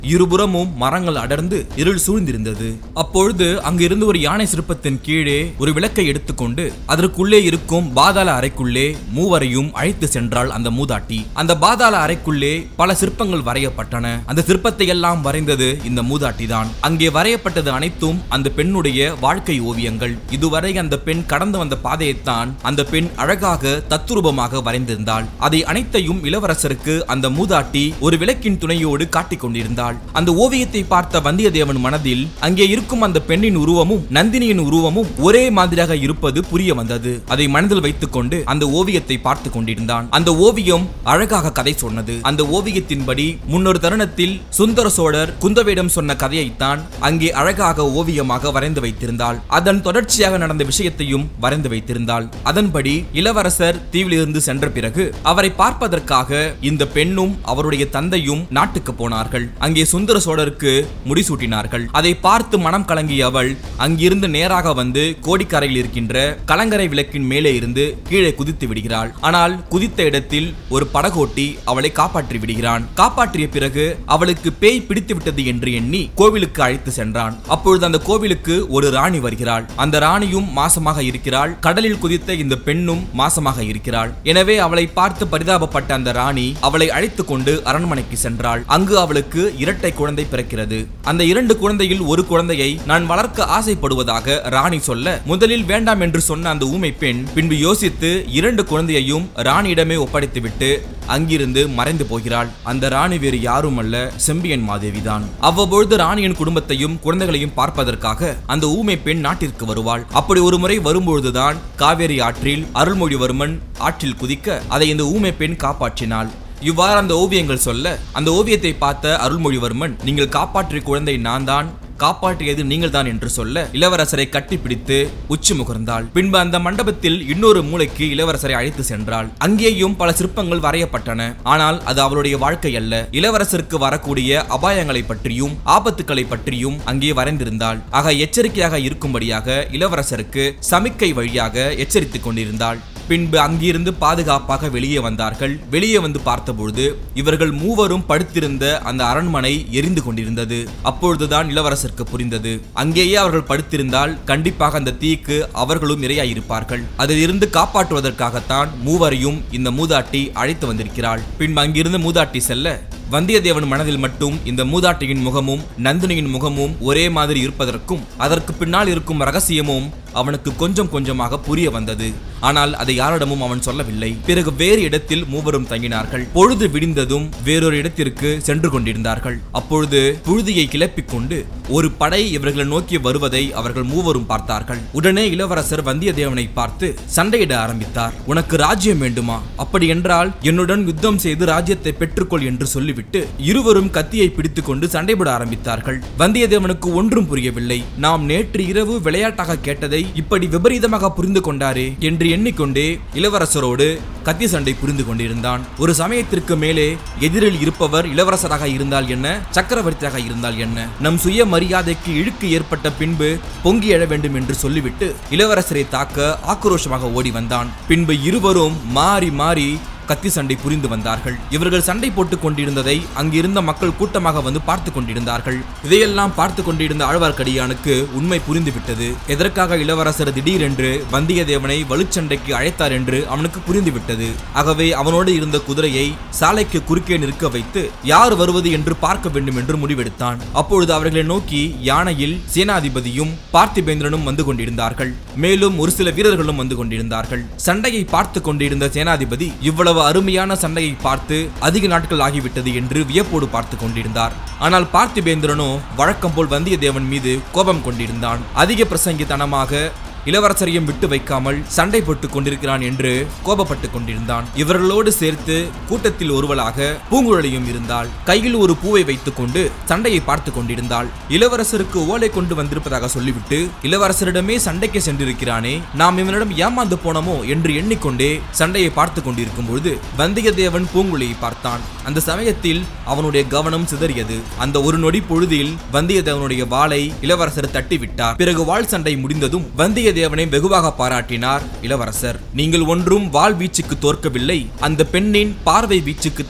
இருபுறமும் மரங்கள் அடர்ந்து இருள் சூழ்ந்திருந்தது அப்பொழுது அங்கிருந்து ஒரு யானை சிற்பத்தின் கீழே ஒரு விளக்கை எடுத்துக்கொண்டு அதற்குள்ளே இருக்கும் பாதாள அறைக்குள்ளே மூவரையும் அழைத்து சென்றாள் அந்த மூதாட்டி அந்த பாதாள அறைக்குள்ளே பல சிற்பங்கள் வரையப்பட்டன அந்த சிற்பத்தை எல்லாம் வரைந்தது இந்த மூதாட்டி தான் அங்கே வரையப்பட்டது அனைத்தும் அந்த பெண்ணுடைய வாழ்க்கை ஓவியங்கள் இதுவரை அந்த பெண் கடந்து வந்த பாதையைத்தான் அந்த பெண் அழகாக தத்துரூபமாக வரைந்திருந்தாள் அதை அனைத்தையும் இளவரசருக்கு அந்த மூதாட்டி ஒரு விளக்கின் துணையோடு காட்டிக் கொண்டிருந்தாள் அந்த ஓவியத்தை பார்த்த வந்தியத்தேவன் மனதில் அங்கே இருக்கும் அந்த பெண்ணின் உருவமும் நந்தினியின் உருவமும் ஒரே மாதிரியாக இருப்பது புரிய வந்தது அதை மனதில் வைத்துக் கொண்டு அந்த ஓவியத்தை பார்த்து கொண்டிருந்தான் அந்த ஓவியம் அழகாக கதை சொன்னது அந்த ஓவியத்தின்படி முன்னொரு தருணத்தில் சுந்தர சோழர் குந்தவையிடம் சொன்ன கதையைத்தான் அங்கே அழகாக ஓவியமாக வரைந்து வைத்திருந்தாள் அதன் தொடர்ச்சியாக நடந்த விஷயத்தையும் வரைந்து வைத்திருந்தாள் அதன்படி இளவரசர் தீவிலிருந்து சென்ற பிறகு அவரை பார்ப்பதற்காக இந்த பெண்ணும் அவருடைய தந்தையும் நாட்டுக்கு போனார்கள் அங்கே சுந்தர சோழருக்கு முடிசூட்டினார்கள் அதை பார்த்து மனம் கலங்கிய அவள் அங்கிருந்து நேராக வந்து கோடிக்கரையில் இருக்கின்ற கலங்கரை விளக்கின் மேலே இருந்து கீழே குதித்து விடுகிறாள் ஆனால் குதித்த இடத்தில் ஒரு படகோட்டி அவளை காப்பாற்றி விடுகிறான் காப்பாற்றிய பிறகு அவளுக்கு பேய் பிடித்து விட்டது என்று எண்ணி கோவிலுக்கு அழைத்து சென்றான் அப்பொழுது அந்த கோவிலுக்கு ஒரு ராணி வருகிறாள் அந்த ராணியும் மாசமாக இருக்கிறாள் கடலில் குதித்த இந்த பெண்ணும் மாசமாக இருக்கிறாள் எனவே அவளை பார்த்து பரிதாபப்பட்ட அந்த ராணி அவளை அழைத்து கொண்டு அரண்மனைக்கு சென்றாள் அங்கு அவளுக்கு இரட்டை குழந்தை பிறக்கிறது அந்த இரண்டு குழந்தையில் ஒரு குழந்தையை நான் வளர்க்க ஆசைப்படுவதாக ராணி சொல்ல முதலில் வேண்டாம் என்று சொன்ன அந்த ஊமை பெண் பின்பு யோசித்து இரண்டு குழந்தையையும் ராணியிடமே ஒப்படைத்துவிட்டு அங்கிருந்து மறைந்து போகிறாள் அந்த ராணி வேறு யாரும் அல்ல செம்பியன் மாதேவி தான் அவ்வப்பொழுது ராணியின் குடும்பத்தையும் குழந்தைகளையும் பார்ப்பதற்காக அந்த ஊமை பெண் நாட்டிற்கு வருவாள் அப்படி ஒரு முறை வரும்பொழுதுதான் காவேரி ஆற்றில் அருள்மொழிவர்மன் ஆற்றில் குதிக்க அதை இந்த ஊமை பெண் காப்பாற்றினாள் இவ்வாறு அந்த ஓவியங்கள் சொல்ல அந்த ஓவியத்தை பார்த்த அருள்மொழிவர்மன் நீங்கள் காப்பாற்றிய குழந்தை நான் தான் காப்பாற்றியது நீங்கள்தான் என்று சொல்ல இளவரசரை கட்டிப்பிடித்து உச்சி முகர்ந்தாள் பின்பு அந்த மண்டபத்தில் இன்னொரு மூலைக்கு இளவரசரை அழைத்து சென்றாள் அங்கேயும் பல சிற்பங்கள் வரையப்பட்டன ஆனால் அது அவளுடைய வாழ்க்கை அல்ல இளவரசருக்கு வரக்கூடிய அபாயங்களை பற்றியும் ஆபத்துக்களை பற்றியும் அங்கே வரைந்திருந்தாள் ஆக எச்சரிக்கையாக இருக்கும்படியாக இளவரசருக்கு சமிக்கை வழியாக எச்சரித்துக் கொண்டிருந்தாள் பின்பு அங்கிருந்து பாதுகாப்பாக வெளியே வந்தார்கள் வெளியே வந்து பார்த்தபொழுது இவர்கள் மூவரும் படுத்திருந்த அந்த அரண்மனை எரிந்து கொண்டிருந்தது அப்பொழுதுதான் இளவரசருக்கு புரிந்தது அங்கேயே அவர்கள் படுத்திருந்தால் கண்டிப்பாக அந்த தீக்கு அவர்களும் இரையாயிருப்பார்கள் அதிலிருந்து காப்பாற்றுவதற்காகத்தான் மூவரையும் இந்த மூதாட்டி அழைத்து வந்திருக்கிறாள் பின்பு அங்கிருந்து மூதாட்டி செல்ல வந்தியத்தேவன் மனதில் மட்டும் இந்த மூதாட்டியின் முகமும் நந்தினியின் முகமும் ஒரே மாதிரி இருப்பதற்கும் அதற்கு பின்னால் இருக்கும் ரகசியமும் அவனுக்கு கொஞ்சம் கொஞ்சமாக புரிய வந்தது ஆனால் அதை யாரிடமும் அவன் சொல்லவில்லை பிறகு வேறு இடத்தில் மூவரும் தங்கினார்கள் பொழுது விடிந்ததும் வேறொரு இடத்திற்கு சென்று கொண்டிருந்தார்கள் அப்பொழுது புழுதியை கிளப்பிக் கொண்டு ஒரு படை இவர்களை நோக்கி வருவதை அவர்கள் மூவரும் பார்த்தார்கள் உடனே இளவரசர் வந்தியத்தேவனை பார்த்து சண்டையிட ஆரம்பித்தார் உனக்கு ராஜ்யம் வேண்டுமா அப்படி என்றால் என்னுடன் யுத்தம் செய்து ராஜ்யத்தை பெற்றுக்கொள் என்று சொல்லிவிட்டு இருவரும் கத்தியை பிடித்துக் கொண்டு சண்டைபட ஆரம்பித்தார்கள் வந்தியத்தேவனுக்கு ஒன்றும் புரியவில்லை நாம் நேற்று இரவு விளையாட்டாக கேட்டதை இப்படி விபரீதமாக புரிந்து கொண்டாரே என்று எண்ணிக்கொண்டே இளவரசரோடு கத்தி சண்டை புரிந்து கொண்டிருந்தான் ஒரு சமயத்திற்கு மேலே எதிரில் இருப்பவர் இளவரசராக இருந்தால் என்ன சக்கரவர்த்தியாக இருந்தால் என்ன நம் சுய மரியாதைக்கு இழுக்கு ஏற்பட்ட பின்பு பொங்கி எழ வேண்டும் என்று சொல்லிவிட்டு இளவரசரை தாக்க ஆக்ரோஷமாக ஓடி வந்தான் பின்பு இருவரும் மாறி மாறி கத்தி சண்டை புரிந்து வந்தார்கள் இவர்கள் சண்டை போட்டுக் கொண்டிருந்ததை அங்கிருந்த மக்கள் கூட்டமாக வந்து பார்த்து கொண்டிருந்தார்கள் இதையெல்லாம் பார்த்து கொண்டிருந்த ஆழ்வார்க்கடியானுக்கு உண்மை புரிந்துவிட்டது எதற்காக இளவரசர் திடீரென்று வந்தியத்தேவனை வலுச்சண்டைக்கு அழைத்தார் என்று அவனுக்கு புரிந்துவிட்டது ஆகவே அவனோடு இருந்த குதிரையை சாலைக்கு குறுக்கே நிற்க வைத்து யார் வருவது என்று பார்க்க வேண்டும் என்று முடிவெடுத்தான் அப்பொழுது அவர்களை நோக்கி யானையில் சேனாதிபதியும் பார்த்திபேந்திரனும் வந்து கொண்டிருந்தார்கள் மேலும் ஒரு சில வீரர்களும் வந்து கொண்டிருந்தார்கள் சண்டையை பார்த்து கொண்டிருந்த சேனாதிபதி இவ்வளவு அருமையான சண்டையை பார்த்து அதிக நாட்கள் ஆகிவிட்டது என்று வியப்போடு பார்த்து கொண்டிருந்தார் ஆனால் பார்த்திபேந்திரனோ வழக்கம் போல் வந்தியத்தேவன் மீது கோபம் கொண்டிருந்தான் அதிக பிரசங்கித்தனமாக இளவரசரையும் விட்டு வைக்காமல் சண்டை போட்டுக் கொண்டிருக்கிறான் என்று கோபப்பட்டு கொண்டிருந்தான் இவர்களோடு சேர்த்து கூட்டத்தில் ஒருவளாக பூங்குழலியும் இருந்தாள் கையில் ஒரு பூவை வைத்துக் கொண்டு சண்டையை பார்த்து கொண்டிருந்தாள் இளவரசருக்கு ஓலை கொண்டு வந்திருப்பதாக சொல்லிவிட்டு இளவரசரிடமே சண்டைக்கு சென்றிருக்கிறானே நாம் இவனிடம் ஏமாந்து போனோமோ என்று எண்ணிக்கொண்டே சண்டையை பார்த்து கொண்டிருக்கும் பொழுது வந்தியத்தேவன் பூங்குழலியை பார்த்தான் அந்த சமயத்தில் அவனுடைய கவனம் சிதறியது அந்த ஒரு நொடி பொழுதில் வந்தியத்தேவனுடைய வாளை இளவரசர் தட்டிவிட்டார் பிறகு வாள் சண்டை முடிந்ததும் வந்தியத்தேவனை வெகுவாக பாராட்டினார் இளவரசர் நீங்கள் ஒன்றும் வாள் வீச்சுக்கு தோற்கவில்லை அந்த பெண்ணின் பார்வை வீச்சுக்குத்தான்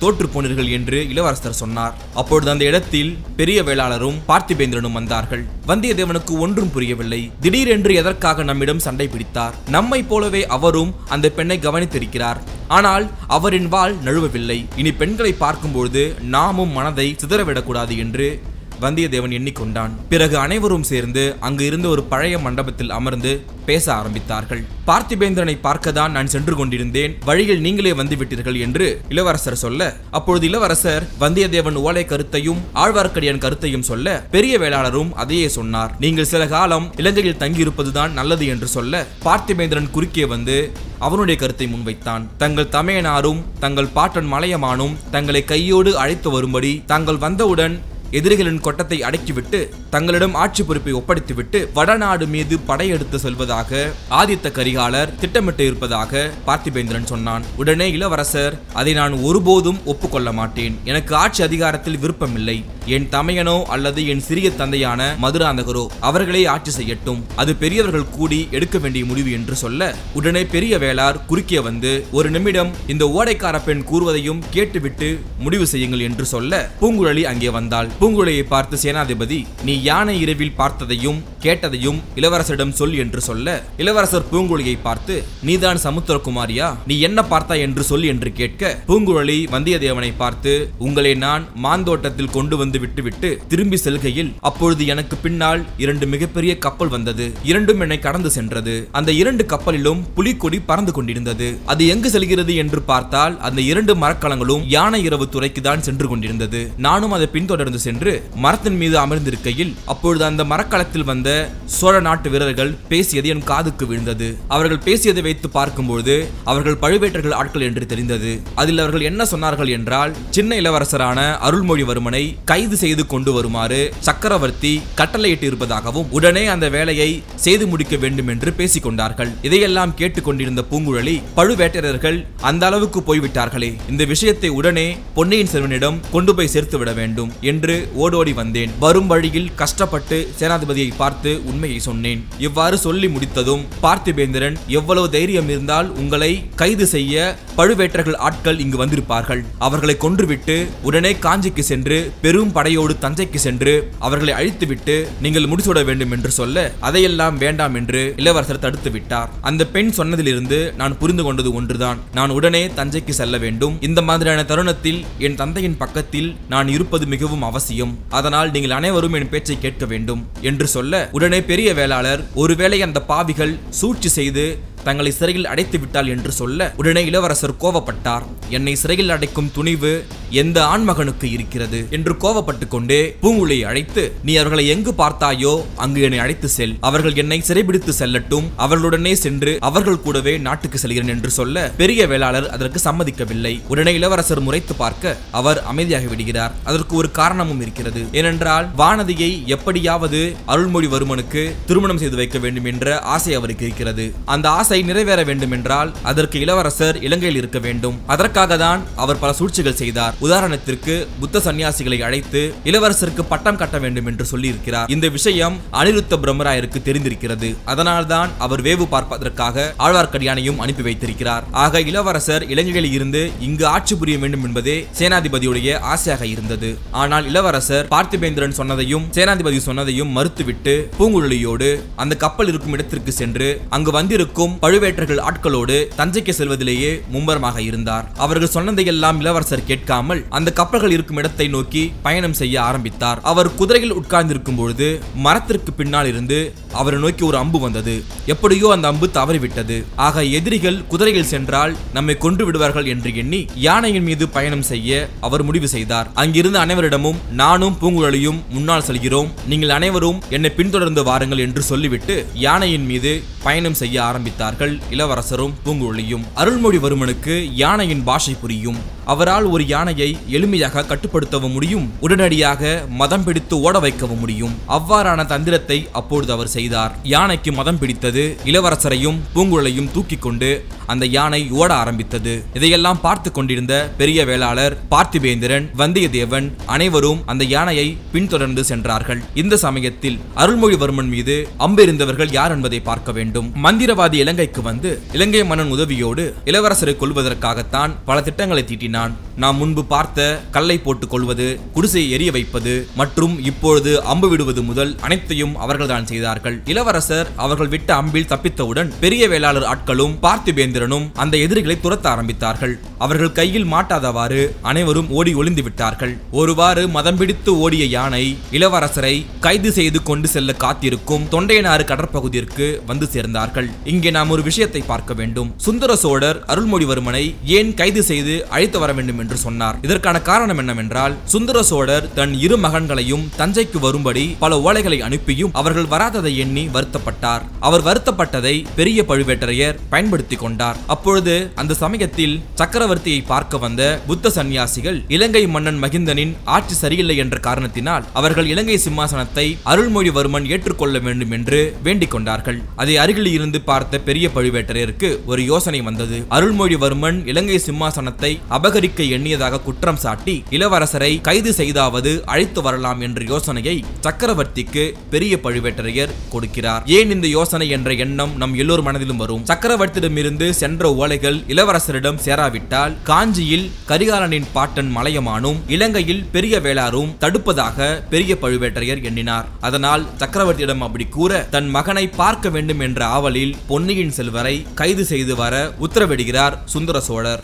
தோற்று போனீர்கள் என்று இளவரசர் சொன்னார் அப்பொழுது அந்த இடத்தில் பெரிய வேளாளரும் பார்த்திபேந்திரனும் வந்தார்கள் வந்தியத்தேவனுக்கு ஒன்றும் புரியவில்லை திடீரென்று எதற்காக நம்மிடம் சண்டை பிடித்தார் நம்மை போலவே அவரும் அந்த பெண்ணை கவனித்திருக்கிறார் ஆனால் அவரின் வாள் நழுவவில்லை இனி பெண்களை பார்க்கும்பொழுது நாமும் மனதை சிதறவிடக்கூடாது என்று வந்தியத்தேவன் எண்ணிக்கொண்டான் பிறகு அனைவரும் சேர்ந்து அங்கு இருந்த ஒரு பழைய மண்டபத்தில் அமர்ந்து பேச ஆரம்பித்தார்கள் பார்த்திபேந்திரனை பார்க்கத்தான் நான் சென்று கொண்டிருந்தேன் வழியில் நீங்களே வந்து விட்டீர்கள் என்று இளவரசர் சொல்ல அப்பொழுது இளவரசர் வந்தியத்தேவன் ஓலை கருத்தையும் ஆழ்வார்க்கடியான் கருத்தையும் சொல்ல பெரிய வேளாளரும் அதையே சொன்னார் நீங்கள் சில காலம் இலங்கையில் தங்கியிருப்பதுதான் நல்லது என்று சொல்ல பார்த்திபேந்திரன் குறுக்கே வந்து அவனுடைய கருத்தை முன்வைத்தான் தங்கள் தமையனாரும் தங்கள் பாட்டன் மலையமானும் தங்களை கையோடு அழைத்து வரும்படி தாங்கள் வந்தவுடன் எதிரிகளின் கொட்டத்தை அடக்கிவிட்டு தங்களிடம் ஆட்சி பொறுப்பை ஒப்படைத்துவிட்டு வடநாடு மீது படையெடுத்து செல்வதாக ஆதித்த கரிகாலர் திட்டமிட்டு இருப்பதாக பார்த்திபேந்திரன் சொன்னான் உடனே இளவரசர் அதை நான் ஒருபோதும் ஒப்புக்கொள்ள மாட்டேன் எனக்கு ஆட்சி அதிகாரத்தில் விருப்பமில்லை என் தமையனோ அல்லது என் சிறிய தந்தையான மதுராந்தகரோ அவர்களே ஆட்சி செய்யட்டும் அது பெரியவர்கள் கூடி எடுக்க வேண்டிய முடிவு என்று சொல்ல உடனே பெரிய வேளார் குறுக்கே வந்து ஒரு நிமிடம் இந்த ஓடைக்கார பெண் கூறுவதையும் கேட்டுவிட்டு முடிவு செய்யுங்கள் என்று சொல்ல பூங்குழலி அங்கே வந்தாள் பூங்குழலியை பார்த்து சேனாதிபதி நீ யானை இரவில் பார்த்ததையும் கேட்டதையும் இளவரசரிடம் சொல் என்று சொல்ல இளவரசர் பூங்குழலியை பார்த்து நீதான் சமுத்திரகுமாரியா நீ என்ன பார்த்தாய் என்று சொல் என்று கேட்க பூங்குழலி வந்தியத்தேவனை பார்த்து உங்களை நான் மாந்தோட்டத்தில் கொண்டு வந்து விட்டுவிட்டு திரும்பி செல்கையில் அப்பொழுது எனக்கு பின்னால் இரண்டு மிகப்பெரிய கப்பல் வந்தது இரண்டும் என்னை கடந்து சென்றது அந்த இரண்டு கப்பலிலும் புலிக்கொடி பறந்து கொண்டிருந்தது அது எங்கு செல்கிறது என்று பார்த்தால் அந்த இரண்டு மரக்கலங்களும் யானை இரவு துறைக்கு தான் சென்று கொண்டிருந்தது நானும் அதை பின்தொடர்ந்து சென்று மரத்தின் மீது அமர்ந்திருக்கையில் அப்பொழுது அந்த மரக்கலத்தில் வந்த சோழ நாட்டு வீரர்கள் பேசியது என் காதுக்கு விழுந்தது அவர்கள் பேசியதை வைத்து பார்க்கும்பொழுது அவர்கள் பழுவேட்டர்கள் ஆட்கள் என்று தெரிந்தது அதில் அவர்கள் என்ன சொன்னார்கள் என்றால் சின்ன இளவரசரான அருள்மொழிவர்மனை கைது செய்து கொண்டு வருமாறு சக்கரவர்த்தி கட்டளையிட்டு இருப்பதாகவும் உடனே அந்த வேலையை செய்து முடிக்க வேண்டும் என்று பேசிக் கொண்டார்கள் இதையெல்லாம் கேட்டுக்கொண்டிருந்த பூங்குழலி பழுவேட்டரர்கள் அந்த அளவுக்கு போய்விட்டார்களே இந்த விஷயத்தை உடனே பொன்னியின் செல்வனிடம் கொண்டு போய் சேர்த்து விட வேண்டும் என்று ஓடோடி வந்தேன் வரும் வழியில் கஷ்டப்பட்டு சேனாதிபதியை பார்த்து உண்மையை சொன்னேன் இவ்வாறு சொல்லி முடித்ததும் பார்த்திபேந்திரன் எவ்வளவு தைரியம் இருந்தால் உங்களை கைது செய்ய பழுவேட்டர்கள் ஆட்கள் இங்கு வந்திருப்பார்கள் அவர்களை கொன்றுவிட்டு உடனே காஞ்சிக்கு சென்று பெரும் படையோடு தஞ்சைக்கு சென்று அவர்களை அழித்துவிட்டு நீங்கள் முடிசூட வேண்டும் என்று சொல்ல அதையெல்லாம் வேண்டாம் என்று இளவரசர் தடுத்து விட்டார் அந்த பெண் சொன்னதிலிருந்து நான் புரிந்து கொண்டது ஒன்றுதான் நான் உடனே தஞ்சைக்கு செல்ல வேண்டும் இந்த மாதிரியான தருணத்தில் என் தந்தையின் பக்கத்தில் நான் இருப்பது மிகவும் அவசியம் அதனால் நீங்கள் அனைவரும் என் பேச்சை கேட்க வேண்டும் என்று சொல்ல உடனே பெரிய வேளாளர் ஒருவேளை அந்த பாவிகள் சூழ்ச்சி செய்து தங்களை சிறையில் அடைத்து விட்டால் என்று சொல்ல உடனே இளவரசர் கோவப்பட்டார் என்னை சிறையில் அடைக்கும் துணிவு எந்த ஆண்மகனுக்கு இருக்கிறது என்று கோவப்பட்டு கொண்டே பூங்குழியை அழைத்து நீ அவர்களை எங்கு பார்த்தாயோ அங்கு என்னை அழைத்து செல் அவர்கள் என்னை சிறைபிடித்து செல்லட்டும் அவர்களுடனே சென்று அவர்கள் கூடவே நாட்டுக்கு செல்கிறேன் என்று சொல்ல பெரிய வேளாளர் அதற்கு சம்மதிக்கவில்லை உடனே இளவரசர் முறைத்து பார்க்க அவர் அமைதியாகி விடுகிறார் அதற்கு ஒரு காரணமும் இருக்கிறது ஏனென்றால் வானதியை எப்படியாவது அருள்மொழிவர்மனுக்கு திருமணம் செய்து வைக்க வேண்டும் என்ற ஆசை அவருக்கு இருக்கிறது அந்த ஆசை நிறைவேற வேண்டும் என்றால் அதற்கு இளவரசர் இலங்கையில் இருக்க வேண்டும் அதற்காக தான் அவர் பல சூழ்ச்சிகள் செய்தார் உதாரணத்திற்கு புத்த சன்னியாசிகளை அழைத்து இளவரசருக்கு பட்டம் கட்ட வேண்டும் என்று சொல்லியிருக்கிறார் இந்த விஷயம் அனிருத்த பிரம்மராயருக்கு தெரிந்திருக்கிறது அதனால்தான் அவர் வேவு பார்ப்பதற்காக ஆழ்வார்க்கடியானையும் அனுப்பி வைத்திருக்கிறார் ஆக இளவரசர் இலங்கையில் இருந்து இங்கு ஆட்சி புரிய வேண்டும் என்பதே சேனாதிபதியுடைய ஆசையாக இருந்தது ஆனால் இளவரசர் பார்த்திபேந்திரன் சொன்னதையும் சேனாதிபதி சொன்னதையும் மறுத்துவிட்டு பூங்குழலியோடு அந்த கப்பல் இருக்கும் இடத்திற்கு சென்று அங்கு வந்திருக்கும் பழுவேற்றர்கள் ஆட்களோடு தஞ்சைக்கு செல்வதிலேயே மும்பரமாக இருந்தார் அவர்கள் சொன்னதையெல்லாம் இளவரசர் கேட்காமல் அந்த கப்பல்கள் இருக்கும் இடத்தை நோக்கி பயணம் செய்ய ஆரம்பித்தார் அவர் குதிரையில் உட்கார்ந்திருக்கும் பொழுது மரத்திற்கு பின்னால் இருந்து அவரை நோக்கி ஒரு அம்பு வந்தது எப்படியோ அந்த அம்பு தவறிவிட்டது ஆக எதிரிகள் குதிரையில் சென்றால் நம்மை கொன்று விடுவார்கள் என்று எண்ணி யானையின் மீது பயணம் செய்ய அவர் முடிவு செய்தார் அங்கிருந்த அனைவரிடமும் நானும் பூங்குழலியும் முன்னால் செல்கிறோம் நீங்கள் அனைவரும் என்னை பின்தொடர்ந்து வாருங்கள் என்று சொல்லிவிட்டு யானையின் மீது பயணம் செய்ய ஆரம்பித்தார்கள் இளவரசரும் பூங்குழலியும் அருள்மொழிவர்மனுக்கு யானையின் பாஷை புரியும் அவரால் ஒரு யானையை எளிமையாக கட்டுப்படுத்தவும் முடியும் உடனடியாக மதம் பிடித்து ஓட வைக்கவும் முடியும் அவ்வாறான தந்திரத்தை அப்பொழுது அவர் செய்தார் யானைக்கு மதம் பிடித்தது இளவரசரையும் பூங்குழலையும் தூக்கி கொண்டு அந்த யானை ஓட ஆரம்பித்தது இதையெல்லாம் பார்த்து கொண்டிருந்த பெரிய வேளாளர் பார்த்திபேந்திரன் வந்தியத்தேவன் அனைவரும் அந்த யானையை பின்தொடர்ந்து சென்றார்கள் இந்த சமயத்தில் அருள்மொழிவர்மன் மீது அம்பெறிந்தவர்கள் யார் என்பதை பார்க்க வேண்டும் மந்திரவாதி இலங்கைக்கு வந்து இலங்கை மன்னன் உதவியோடு இளவரசரை கொல்வதற்காகத்தான் பல திட்டங்களை தீட்டினான் எண்ணினான் நாம் முன்பு பார்த்த கல்லை போட்டுக் கொள்வது குடிசையை எரிய வைப்பது மற்றும் இப்பொழுது அம்பு விடுவது முதல் அனைத்தையும் அவர்கள்தான் செய்தார்கள் இளவரசர் அவர்கள் விட்ட அம்பில் தப்பித்தவுடன் பெரிய வேளாளர் ஆட்களும் பார்த்திபேந்திரனும் அந்த எதிரிகளை துரத்த ஆரம்பித்தார்கள் அவர்கள் கையில் மாட்டாதவாறு அனைவரும் ஓடி ஒளிந்து விட்டார்கள் ஒருவாறு மதம் பிடித்து ஓடிய யானை இளவரசரை கைது செய்து கொண்டு செல்ல காத்திருக்கும் தொண்டையனாறு கடற்பகுதிற்கு வந்து சேர்ந்தார்கள் இங்கே நாம் ஒரு விஷயத்தை பார்க்க வேண்டும் சுந்தர சோழர் அருள்மொழிவர்மனை ஏன் கைது செய்து அழைத்து வர வேண்டும் என்று சொன்னார் இதற்கான காரணம் என்னவென்றால் சுந்தர சோழர் தன் இரு மகன்களையும் தஞ்சைக்கு வரும்படி பல ஓலைகளை அனுப்பியும் அவர்கள் வராததை எண்ணி வருத்தப்பட்டார் அவர் வருத்தப்பட்டதை பெரிய பழுவேட்டரையர் பயன்படுத்திக் கொண்டார் அப்பொழுது அந்த சமயத்தில் சக்கரவர்த்தியை பார்க்க வந்த புத்த சந்நியாசிகள் இலங்கை மன்னன் மகிந்தனின் ஆட்சி சரியில்லை என்ற காரணத்தினால் அவர்கள் இலங்கை சிம்மாசனத்தை அருள்மொழிவர்மன் ஏற்றுக்கொள்ள வேண்டும் என்று வேண்டிக் கொண்டார்கள் அதை அருகில் இருந்து பார்த்த பெரிய பழுவேட்டரையருக்கு ஒரு யோசனை வந்தது அருள்மொழிவர்மன் இலங்கை சிம்மாசனத்தை அபகரிக்க எண்ணியதாக குற்றம் சாட்டி இளவரசரை கைது செய்தாவது அழைத்து வரலாம் என்ற யோசனையை சக்கரவர்த்திக்கு பெரிய பழுவேட்டரையர் கொடுக்கிறார் ஏன் இந்த யோசனை என்ற எண்ணம் நம் எல்லோர் மனதிலும் வரும் சக்கரவர்த்தியிடமிருந்து சென்ற ஓலைகள் இளவரசரிடம் சேராவிட்டால் காஞ்சியில் கரிகாலனின் பாட்டன் மலையமானும் இலங்கையில் பெரிய வேளாரும் தடுப்பதாக பெரிய பழுவேட்டரையர் எண்ணினார் அதனால் சக்கரவர்த்தியிடம் அப்படி கூற தன் மகனை பார்க்க வேண்டும் என்ற ஆவலில் பொன்னியின் செல்வரை கைது செய்து வர உத்தரவிடுகிறார் சுந்தர சோழர்